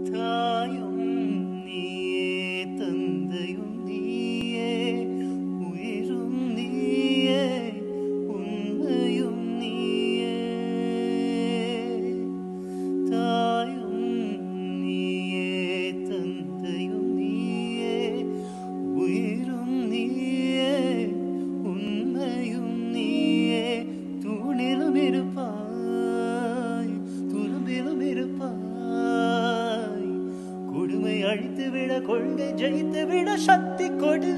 தாயும் நீயே தந்தையும் நீயே உயிரும் நீயே உண்மையும் நீயே தாயும் நீயே தந்தையும் நீயே உயிரும் நீயே உண்மையும் நீயே தூணிலும் இருப்பாய் துரும்பிலும் இருப்பாய் கொடுமை அழித்து விட கொள்கை ஜெயித்து விட சக்தி கொடு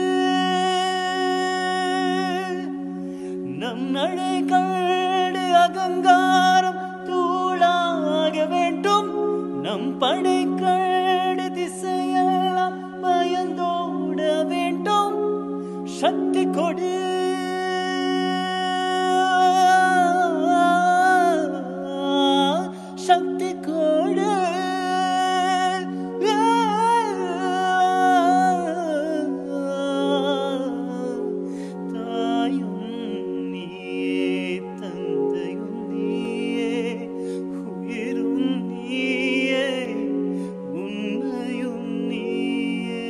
நம் நடை கண்டு அகங்காரம் தூளாக வேண்டும் நம் படை கண்டு திசையெல்லாம் பயந்தோட வேண்டும் சக்தி கொடு சக்தி கொடு தாயும் நீயே தந்தையும் நீயே உயிரும் நீயே உண்மையும் நீயே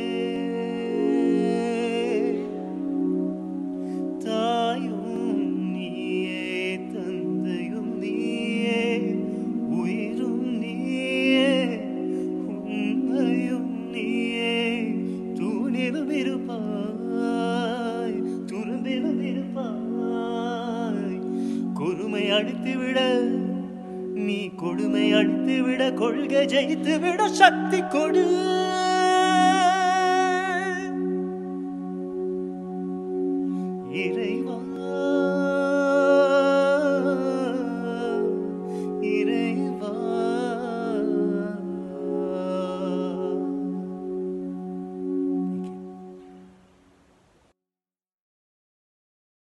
தாயும் நீயே தந்தையும் நீயே உயிரும் நீயே உண்மையும் நீயே தூணிலும் இருப்பாய் துரும்பிலும் இருப்பாய் கொடுமை அழித்து விட நீ கொடுமை அழித்து விட கொள்கை ஜெயித்து விட சக்தி கொடு